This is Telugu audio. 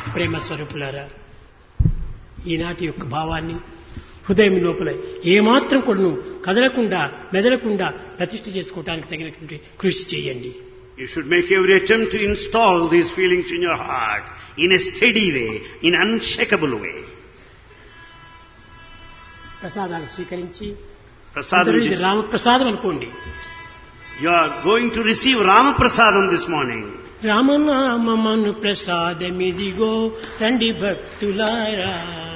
ప్రేమ స్వరూపులారా ఈనాటి యొక్క భావాన్ని హృదయం లోపల ఏమాత్రం కూడా నువ్వు కదలకుండా మెదలకుండా ప్రతిష్ఠ చేసుకోవడానికి తగినటువంటి కృషి చేయండి You should make every attempt to install these feelings in your heart in a steady way, in unshakable way. ప్రసాదాలు స్వీకరించి Prasadam, అందరూ ఇది is- రామప్రసాదం అనుకోండి you are going to receive Rama Prasadam this morning. రామనామమను ప్రసాదమిదిగో రండి భక్తులారా